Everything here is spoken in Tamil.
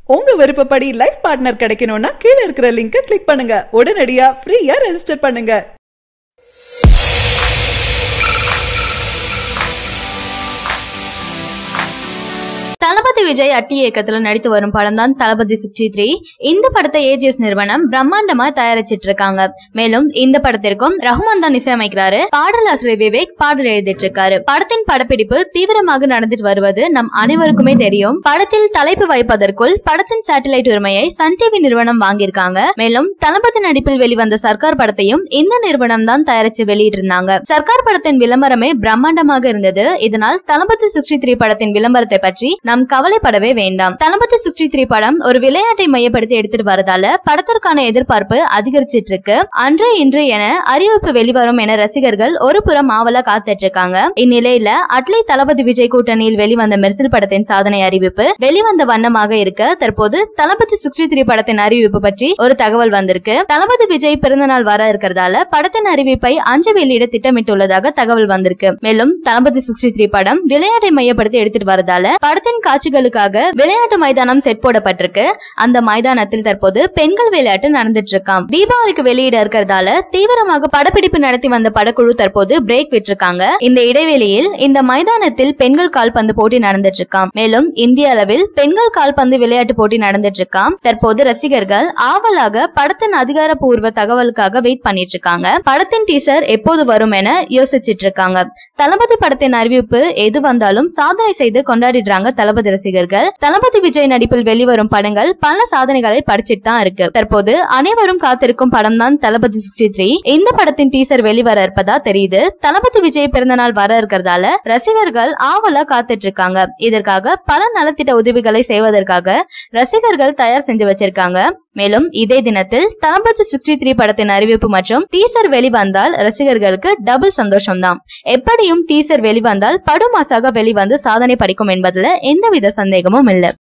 உங்க விருப்பப்படி லைஃப் பார்ட்னர் கிடைக்கணும்னா கீழ இருக்கிற லிங்கை கிளிக் பண்ணுங்க உடனடியா ஃப்ரீயா ரெஜிஸ்டர் பண்ணுங்க தளபதி விஜய் அட்டி இயக்கத்துல நடித்து வரும் படம் தான் தளபதி சிக்ஸ்டி த்ரீ இந்த படத்தை ஏஜிஎஸ் நிறுவனம் பிரம்மாண்டமா தயாரிச்சிட்டு இருக்காங்க மேலும் இந்த படத்திற்கும் ரஹ்மான் தான் இசையமைக்கிறாரு பாடலாசிரியர் விவேக் பாடல் எழுதிட்டு இருக்காரு படத்தின் படப்பிடிப்பு தீவிரமாக நடந்துட்டு வருவது நம் அனைவருக்குமே தெரியும் படத்தில் தலைப்பு வைப்பதற்குள் படத்தின் சேட்டலைட் உரிமையை சன் டிவி நிறுவனம் வாங்கியிருக்காங்க மேலும் தளபதி நடிப்பில் வெளிவந்த சர்க்கார் படத்தையும் இந்த நிறுவனம் தான் தயாரிச்சு வெளியிட்டிருந்தாங்க சர்க்கார் படத்தின் விளம்பரமே பிரம்மாண்டமாக இருந்தது இதனால் தளபதி சிக்ஸ்டி த்ரீ படத்தின் விளம்பரத்தை பற்றி நாம் கவலைப்படவே வேண்டாம் தளபதி சிக்ஸ்டி த்ரீ படம் ஒரு விளையாட்டை மையப்படுத்தி எடுத்துட்டு வரதால படத்திற்கான எதிர்பார்ப்பு அதிகரிச்சிட்டு இருக்கு அன்று இன்று என அறிவிப்பு வெளிவரும் என ரசிகர்கள் ஒரு புறம் ஆவலா காத்துட்டு இருக்காங்க இந்நிலையில அட்லி தளபதி விஜய் கூட்டணியில் வெளிவந்த மெர்சல் படத்தின் சாதனை அறிவிப்பு வெளிவந்த வண்ணமாக இருக்க தற்போது தளபதி சிக்ஸ்டி த்ரீ படத்தின் அறிவிப்பு பற்றி ஒரு தகவல் வந்திருக்கு தளபதி விஜய் பிறந்தநாள் வர இருக்கிறதால படத்தின் அறிவிப்பை அஞ்சு வெளியிட திட்டமிட்டுள்ளதாக தகவல் வந்திருக்கு மேலும் தளபதி சிக்ஸ்டி த்ரீ படம் விளையாட்டை மையப்படுத்தி எடுத்துட்டு வரதால படத்தின் காட்சிகளுக்காக விளையாட்டு மைதானம் செட் போடப்பட்டிருக்கு அந்த மைதானத்தில் தற்போது பெண்கள் விளையாட்டு நடந்துட்டு இருக்காம் தீபாவளிக்கு வெளியிட இருக்கிறதால தீவிரமாக படப்பிடிப்பு நடத்தி வந்த படக்குழு தற்போது பிரேக் விட்டிருக்காங்க இந்த இடைவெளியில் இந்த மைதானத்தில் பெண்கள் கால்பந்து போட்டி நடந்துட்டு இருக்காம் மேலும் இந்திய அளவில் பெண்கள் கால்பந்து விளையாட்டு போட்டி நடந்துட்டு இருக்காம் தற்போது ரசிகர்கள் ஆவலாக படத்தின் அதிகாரப்பூர்வ தகவலுக்காக வெயிட் பண்ணிட்டு இருக்காங்க படத்தின் டீசர் எப்போது வரும் என யோசிச்சிட்டு இருக்காங்க தளபதி படத்தின் அறிவிப்பு எது வந்தாலும் சாதனை செய்து கொண்டாடிடுறாங்க தளபதி ரசிகர்கள் தளபதி விஜய் நடிப்பில் வெளிவரும் படங்கள் பல சாதனைகளை படிச்சிட்டு தான் இருக்கு தற்போது அனைவரும் காத்திருக்கும் படம் தான் தளபதி சிக்ஸ்டி த்ரீ இந்த படத்தின் டீசர் வெளிவர இருப்பதா தெரியுது தளபதி விஜய் பிறந்தநாள் வர இருக்கிறதால ரசிகர்கள் ஆவலா காத்துட்டு இருக்காங்க இதற்காக பல நலத்திட்ட உதவிகளை செய்வதற்காக ரசிகர்கள் தயார் செஞ்சு வச்சிருக்காங்க மேலும் இதே தினத்தில் தளபதி சிக்ஸ்டி த்ரீ படத்தின் அறிவிப்பு மற்றும் டீசர் வெளிவந்தால் ரசிகர்களுக்கு டபுள் சந்தோஷம் தான் எப்படியும் டீசர் வெளிவந்தால் படுமாசாக வெளிவந்து சாதனை படிக்கும் என்பதுல எந்தவித சந்தேகமும் இல்லை